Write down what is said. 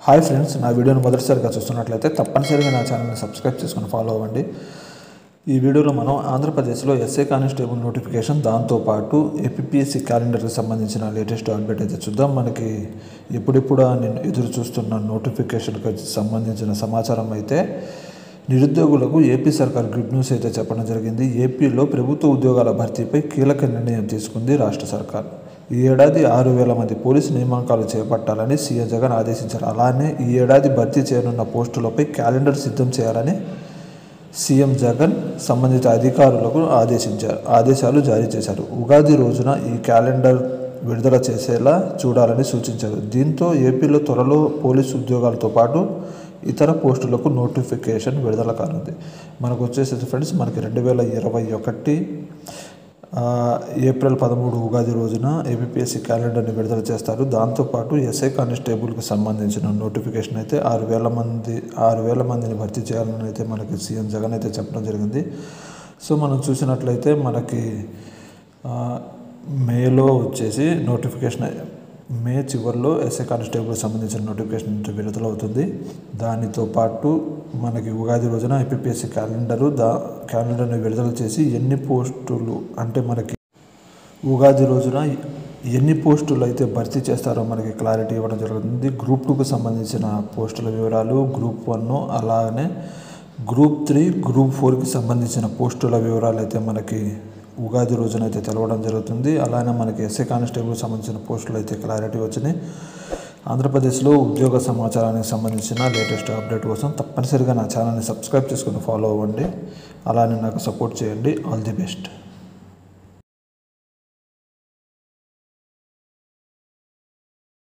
hi friends నా వీడియోని మొదటిసారిగా చూస్తున్నట్లయితే తప్పనిసరిగా నా ఛానల్ని సబ్స్క్రైబ్ చేసుకుని ఫాలో అవ్వండి ఈ వీడియోలో మనం ఆంధ్రప్రదేశ్లో ఎస్ఏ కానిస్టేబుల్ నోటిఫికేషన్ దాంతోపాటు ఏపీఎస్సి క్యాలెండర్కి సంబంధించిన లేటెస్ట్ అప్డేట్ అయితే చూద్దాం మనకి ఎప్పుడెప్పుడు నేను ఎదురు చూస్తున్న నోటిఫికేషన్కి సంబంధించిన సమాచారం అయితే నిరుద్యోగులకు ఏపీ సర్కార్ గుడ్ న్యూస్ అయితే చెప్పడం జరిగింది ఏపీలో ప్రభుత్వ ఉద్యోగాల భర్తీపై కీలక నిర్ణయం తీసుకుంది రాష్ట్ర సర్కార్ ఈ ఏడాది ఆరు వేల మంది పోలీసు నియామకాలు చేపట్టాలని సీఎం జగన్ ఆదేశించారు అలానే ఈ ఏడాది భర్తీ చేయనున్న పోస్టులపై క్యాలెండర్ సిద్ధం చేయాలని సీఎం జగన్ సంబంధిత అధికారులకు ఆదేశించారు ఆదేశాలు జారీ చేశారు ఉగాది రోజున ఈ క్యాలెండర్ విడుదల చేసేలా చూడాలని సూచించారు దీంతో ఏపీలో త్వరలో పోలీసు ఉద్యోగాలతో పాటు ఇతర పోస్టులకు నోటిఫికేషన్ విడుదల కానుంది మనకు వచ్చేసి ఫ్రెండ్స్ మనకి రెండు వేల ఇరవై ఒకటి ఆ, ఏప్రిల్ పదమూడు ఉగాది రోజున ఏపీఎస్సి క్యాలెండర్ని విడుదల చేస్తారు దాంతోపాటు ఎస్ఐ కానిస్టేబుల్కి సంబంధించిన నోటిఫికేషన్ అయితే ఆరు వేల మంది ఆరు వేల మందిని భర్తీ చేయాలని అయితే మనకి సీఎం జగన్ అయితే చెప్పడం జరిగింది సో మనం చూసినట్లయితే మనకి ఆ, మేలో వచ్చేసి నోటిఫికేషన్ మే చివరిలో ఎస్ఐ కానిస్టేబుల్కి సంబంధించిన నోటిఫికేషన్ విడుదలవుతుంది దానితో పాటు మనకి ఉగాది రోజున ఐపీఎస్సి క్యాలెండరు దా క్యాలెండర్ని విడుదల చేసి ఎన్ని పోస్టులు అంటే మనకి ఉగాది రోజున ఎన్ని పోస్టులు అయితే భర్తీ చేస్తారో మనకి క్లారిటీ ఇవ్వడం జరుగుతుంది గ్రూప్ టూకి సంబంధించిన పోస్టుల వివరాలు గ్రూప్ వన్ అలానే గ్రూప్ త్రీ గ్రూప్ ఫోర్కి సంబంధించిన పోస్టుల వివరాలు అయితే మనకి ఉగాది రోజున అయితే తెలవడం జరుగుతుంది అలానే మనకి ఎస్ఏ కానిస్టేబుల్కి సంబంధించిన పోస్టులు అయితే క్లారిటీ వచ్చినాయి ఆంధ్రప్రదేశ్లో ఉద్యోగ సమాచారానికి సంబంధించిన లేటెస్ట్ అప్డేట్ కోసం తప్పనిసరిగా నా ఛానల్ని సబ్స్క్రైబ్ చేసుకుని ఫాలో అవ్వండి అలానే నాకు సపోర్ట్ చేయండి ఆల్ ది బెస్ట్